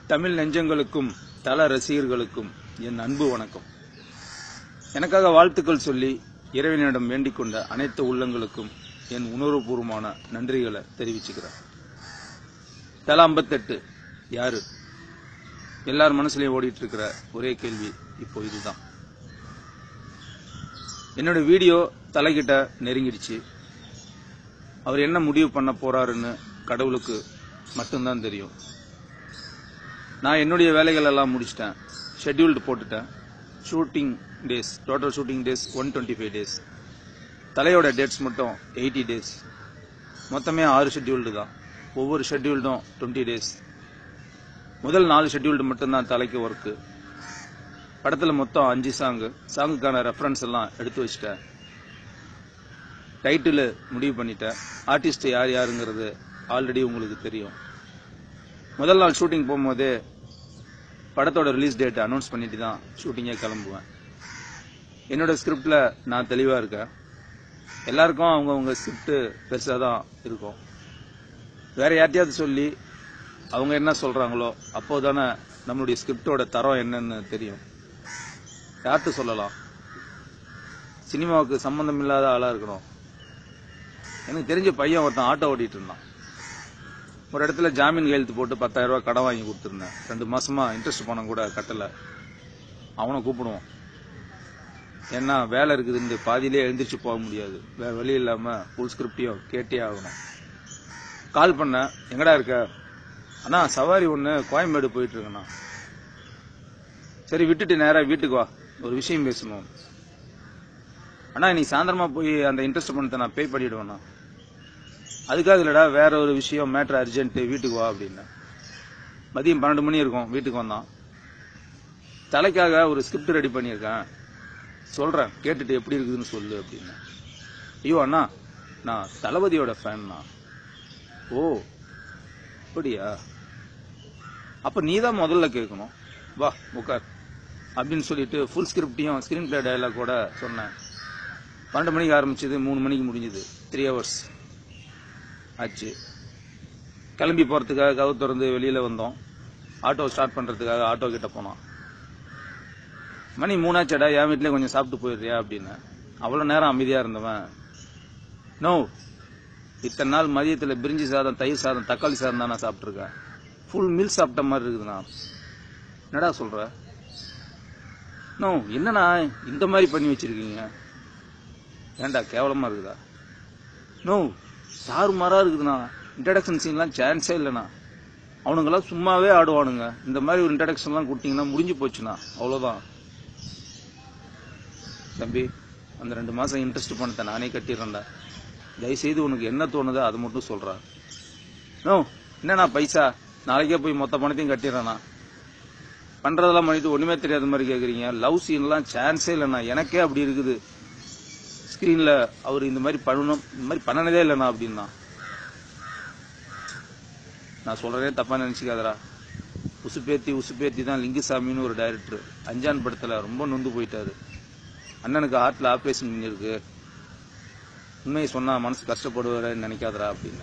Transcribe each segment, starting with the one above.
தமிழ் நெஞ்சங்களுக்கும் தல ரசிகர்களுக்கும் என் அன்பு வணக்கம் எனக்காக வாழ்த்துக்கள் சொல்லி இறைவனிடம் வேண்டிக் கொண்ட அனைத்து உள்ளங்களுக்கும் என் உணர்வுபூர்வமான நன்றிகளை தெரிவிச்சுக்கிறேன் தலா ஐம்பத்தெட்டு யாரு எல்லார் மனசுலயும் ஓடிட்டு இருக்கிற ஒரே கேள்வி இப்போ இதுதான் என்னோட வீடியோ தலைகிட்ட நெருங்கிடுச்சு அவர் என்ன முடிவு பண்ண போறாருன்னு கடவுளுக்கு மட்டும்தான் தெரியும் நான் என்னுடைய வேலைகள் எல்லாம் முடிச்சிட்டேன் ஷெட்யூல்டு போட்டுட்டேன் shooting days total shooting days one twenty five days தலையோட டேட்ஸ் மட்டும் எயிட்டி டேஸ் மொத்தமே ஆறு ஷெட்யூல்டு தான் ஒவ்வொரு ஷெட்யூல்டும் டுவெண்ட்டி டேஸ் முதல் நாலு ஷெட்யூல்டு மட்டும்தான் தலைக்கு ஒர்க்கு படத்தில் மொத்தம் அஞ்சு சாங்கு சாங்குக்கான ரெஃபரன்ஸ் எல்லாம் எடுத்து வச்சிட்டேன் டைட்டில் முடிவு பண்ணிட்டேன் ஆர்டிஸ்ட் யார் யாருங்கிறது ஆல்ரெடி உங்களுக்கு தெரியும் முதல் நாள் ஷூட்டிங் போகும்போதே படத்தோட ரிலீஸ் டேட் அனௌன்ஸ் பண்ணிட்டு தான் ஷூட்டிங்கே கிளம்புவேன் என்னோட ஸ்கிரிப்டில் நான் தெளிவாக இருக்கேன் எல்லாருக்கும் அவங்கவுங்க ஸ்கிரிப்ட் பெருசாக தான் இருக்கும் வேற யார்ட்டையாவது சொல்லி அவங்க என்ன சொல்கிறாங்களோ அப்போ தானே நம்மளுடைய ஸ்கிரிப்டோட தரம் என்னன்னு தெரியும் யார்கிட்ட சொல்லலாம் சினிமாவுக்கு சம்பந்தம் இல்லாத ஆளாக இருக்கணும் எனக்கு தெரிஞ்ச பையன் ஒருத்தன் ஆட்டோ ஓட்டிட்டு இருந்தான் ஒரு இடத்துல ஜாமீன் கையெழுத்து போட்டு பத்தாயிரம் ரூபாய் கடன் வாங்கி கொடுத்துருந்தேன் ரெண்டு மாசமா இன்ட்ரெஸ்ட் பணம் கூட கட்டல அவனை கூப்பிடுவோம் ஏன்னா வேலை இருக்குதுன்னு பாதியிலே எழுந்திரிச்சு போக முடியாது வேற வழி இல்லாம ஃபுல் ஸ்கிரிப்டையும் கேட்டே ஆகணும் கால் பண்ண எங்கடா இருக்க அண்ணா சவாரி ஒன்று கோயம்பேடு போயிட்டு இருக்கேண்ணா சரி விட்டுட்டு நேரா வீட்டுக்கு வா ஒரு விஷயம் பேசணும் அண்ணா நீ சாயந்தரமா போய் அந்த இன்ட்ரெஸ்ட் பணத்தை நான் பே பண்ணிடுவேண்ணா அதுக்காக இல்லடா வேற ஒரு விஷயம் மேட்ரு அர்ஜென்ட் வீட்டுக்கு வா அப்படின்னு மதியம் பன்னெண்டு மணி இருக்கும் வீட்டுக்கு வந்தான் தலைக்காக ஒரு ஸ்கிரிப்ட் ரெடி பண்ணியிருக்கேன் சொல்றேன் கேட்டுட்டு எப்படி இருக்குதுன்னு சொல்லு அப்படின்னு ஐயோ அண்ணா நான் தளபதியோட ஃபேன்னா ஓ அப்படியா அப்ப நீ தான் முதல்ல கேட்கணும் வா உட்கார் அப்படின்னு சொல்லிட்டு ஃபுல் ஸ்கிரிப்டையும் ஸ்கிரீன் பிளே டயலாக் கூட சொன்னேன் பன்னெண்டு மணிக்கு ஆரம்பிச்சது மூணு மணிக்கு முடிஞ்சது த்ரீ ஹவர்ஸ் ஆச்சு கிளம்பி போறதுக்காக கவு திறந்து வெளியில வந்தோம் ஆட்டோ ஸ்டார்ட் பண்றதுக்காக ஆட்டோ கிட்ட போனோம் மணி மூணாச்சடா என் வீட்லயே கொஞ்சம் சாப்பிட்டு போயிடுறியா அப்படின்னு அவ்வளவு நேரம் அமைதியா இருந்தவன் நோ இத்தனை நாள் மதியத்துல பிரிஞ்சி சாதம் தயிர் சாதம் தக்காளி சாதம் தான் நான் சாப்பிட்டுருக்கேன் ஃபுல் மீல் சாப்பிட்ட மாதிரி இருக்குதுண்ணா என்னடா சொல்ற நோ என்னண்ணா இந்த மாதிரி பண்ணி வச்சிருக்கீங்க ஏன்டா கேவலமா இருக்குதா நோ சாரு மாறா இருக்குதுண்ணா இன்ட்ரடக்ஷன் சீன்லாம் சான்ஸே இல்லைண்ணா அவனுங்கெல்லாம் சும்மாவே ஆடுவானுங்க இந்த மாதிரி ஒரு இன்ட்ரடக்ஷன்லாம் கொடுத்தீங்கன்னா முடிஞ்சு போச்சுண்ணா அவ்வளோதான் தம்பி அந்த ரெண்டு மாசம் இன்ட்ரெஸ்ட் பணத்தை நானே கட்டிடுறேன்டா தயவுசெய்து உனக்கு என்ன தோணுதோ அதை மட்டும் சொல்றா நோ என்னண்ணா பைசா நாளைக்கே போய் மொத்த பணத்தையும் கட்டிடுறேண்ணா பண்றதெல்லாம் பண்ணிட்டு ஒண்ணுமே தெரியாத மாதிரி கேக்குறீங்க லவ் சீன்லாம் சான்ஸே இல்லைண்ணா எனக்கே அப்படி இருக்குது ஸ்கிரீன்ல அவர் இந்த மாதிரி பண்ணணும் இந்த மாதிரி பண்ணனதே இல்லைண்ணா அப்படின்னா நான் சொல்றதே தப்பா நினைச்சுக்காதடா உசுப்பேத்தி உசுப்பேத்தி தான் லிங்குசாமின்னு ஒரு டைரக்டர் அஞ்சான் படத்துல ரொம்ப நொந்து போயிட்டாரு அண்ணனுக்கு ஹார்ட்ல ஆபரேஷன் பண்ணிருக்கு உண்மையை சொன்னா மனசு கஷ்டப்படுவாரன்னு நினைக்காதடா அப்படின்னா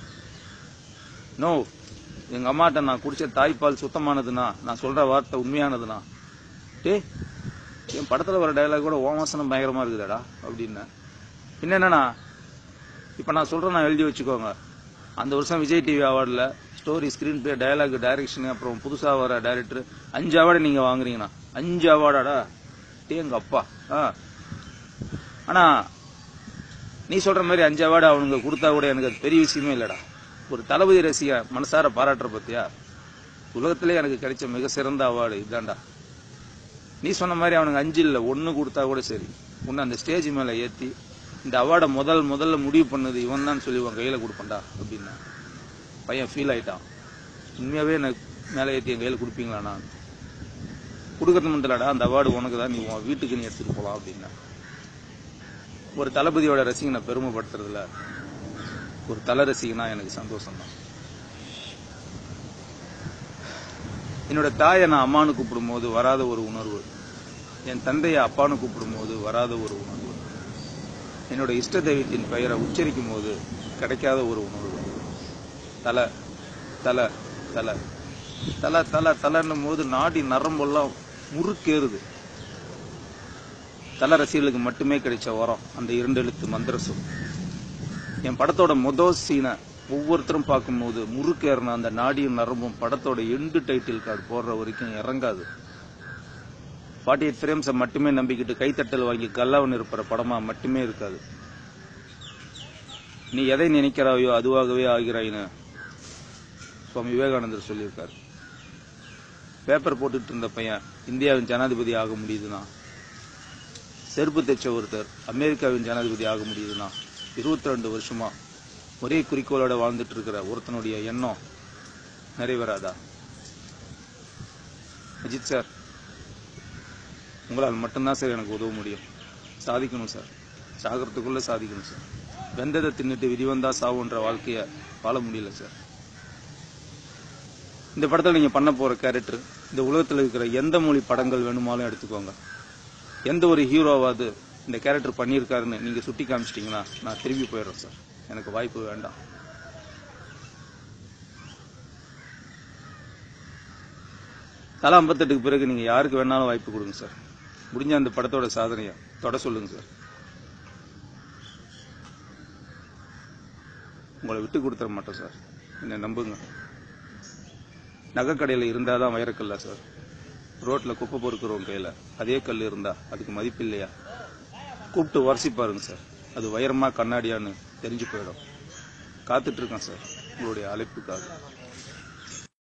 நோ எங்க அம்மாட்ட நான் குடிச்ச தாய்ப்பால் சுத்தமானதுன்னா நான் சொல்ற வார்த்தை உண்மையானதுனா டேய் என் படத்துல வர டயலாக் கூட ஓமாசனம் பயங்கரமா இருக்குதாடா அப்படின்னு பின்ன என்னன்னா இப்ப நான் சொல்றேன் நான் எழுதி வச்சுக்கோங்க அந்த வருஷம் விஜய் டிவி அவார்டில் story screenplay dialogue direction அப்புறம் புதுசா வர டைரக்டர் அஞ்சு அவார்டு நீங்க வாங்குறீங்கண்ணா அஞ்சு அவார்டாடா எங்க அப்பா ஆ ஆனா நீ சொல்ற மாதிரி அஞ்சு அவார்டு அவனுங்க கொடுத்தா கூட எனக்கு அது பெரிய விஷயமே இல்லடா ஒரு தளபதி ரசிக மனசார பாராட்டுற பத்தியா உலகத்திலே எனக்கு கிடைச்ச மிக சிறந்த அவார்டு இதான்டா நீ சொன்ன மாதிரி அவனுக்கு அஞ்சு இல்ல ஒன்னு கொடுத்தா கூட சரி உன்னை அந்த ஸ்டேஜ் மேல ஏத்தி இந்த அவார்டை முதல் முதல்ல முடிவு பண்ணது இவன் தான் சொல்லி உன் கையில கொடுப்பேன்டா அப்படின்னா பையன் ஃபீல் ஆயிட்டான் உண்மையாவே எனக்கு மேலே ஏத்தி என் கையில கொடுப்பீங்களா நான் கொடுக்கறது மட்டும் இல்லடா அந்த அவார்டு உனக்கு தான் நீ உன் வீட்டுக்கு நீ எடுத்துட்டு போலாம் அப்படின்னா ஒரு தளபதியோட ரசிகனை பெருமைப்படுத்துறதுல ஒரு தல ரசிகனா எனக்கு சந்தோஷம் தான் என்னோட தாயை நான் அம்மானு கூப்பிடும்போது வராத ஒரு உணர்வு என் தந்தையை அப்பான்னு கூப்பிடும்போது வராத ஒரு உணர்வு என்னோட இஷ்ட தெய்வத்தின் பெயரை உச்சரிக்கும் போது கிடைக்காத ஒரு உணர்வு தலை தலை தலை தலை தலை தலைன்னும் போது நாடி நரம்பெல்லாம் முறுக்கேறுது தல ரசிகர்களுக்கு மட்டுமே கிடைச்ச வரம் அந்த இரண்டு எழுத்து மந்திர சொல் என் படத்தோட மொதல் சீனை ஒவ்வொருத்தரும் பார்க்கும்போது முறுக்கேறின அந்த நாடியும் நரம்பும் படத்தோட எண்டு டைட்டில் கார்டு போடுற வரைக்கும் இறங்காது ஃபார்ட்டி எயிட் ஃப்ரேம்ஸை மட்டுமே நம்பிக்கிட்டு கைத்தட்டல் வாங்கி கல்லாவன் இருப்பற படமா மட்டுமே இருக்காது நீ எதை நினைக்கிறாயோ அதுவாகவே ஆகிறாயின்னு சுவாமி விவேகானந்தர் சொல்லியிருக்காரு பேப்பர் போட்டுட்டு இருந்த பையன் இந்தியாவின் ஜனாதிபதி ஆக முடியுதுன்னா செருப்பு தைச்ச ஒருத்தர் அமெரிக்காவின் ஜனாதிபதி ஆக முடியுதுன்னா இருபத்தி ரெண்டு வருஷமா ஒரே குறிக்கோளோட வாழ்ந்துட்டு இருக்கிற ஒருத்தனுடைய எண்ணம் நிறைவேறாதா அஜித் சார் உங்களால் மட்டும்தான் சார் எனக்கு உதவ முடியும் சாதிக்கணும் சார் சாகிறதுக்குள்ள சாதிக்கணும் சார் வெந்ததை தின்னுட்டு விதிவந்தா சாவுன்ற வாழ்க்கைய வாழ முடியல சார் இந்த படத்துல நீங்க பண்ண போற கேரக்டர் இந்த உலகத்துல இருக்கிற எந்த மொழி படங்கள் வேணுமாலும் எடுத்துக்கோங்க எந்த ஒரு ஹீரோவாவது இந்த கேரக்டர் பண்ணியிருக்காருன்னு நீங்க சுட்டி காமிச்சிட்டீங்கன்னா நான் திரும்பி போயிடுறேன் சார் எனக்கு வாய்ப்பு வேண்டாம் தலா ஐம்பத்தெட்டுக்கு பிறகு நீங்க யாருக்கு வேணாலும் வாய்ப்பு கொடுங்க சார் முடிஞ்ச அந்த படத்தோட சாதனையை தொட சொல்லுங்க சார் உங்களை விட்டு கொடுத்துட மாட்டோம் சார் என்னை நம்புங்க நகைக்கடையில் இருந்தால் தான் வைரக்கல்லா சார் ரோட்டில் குப்பை பொறுக்கிறவங்க கையில் அதே கல் இருந்தா அதுக்கு மதிப்பு இல்லையா கூப்பிட்டு உரசி பாருங்க சார் அது வைரமா கண்ணாடியான்னு தெரிஞ்சு போயிடும் காத்துட்டு இருக்கேன் சார் உங்களுடைய அழைப்புக்காக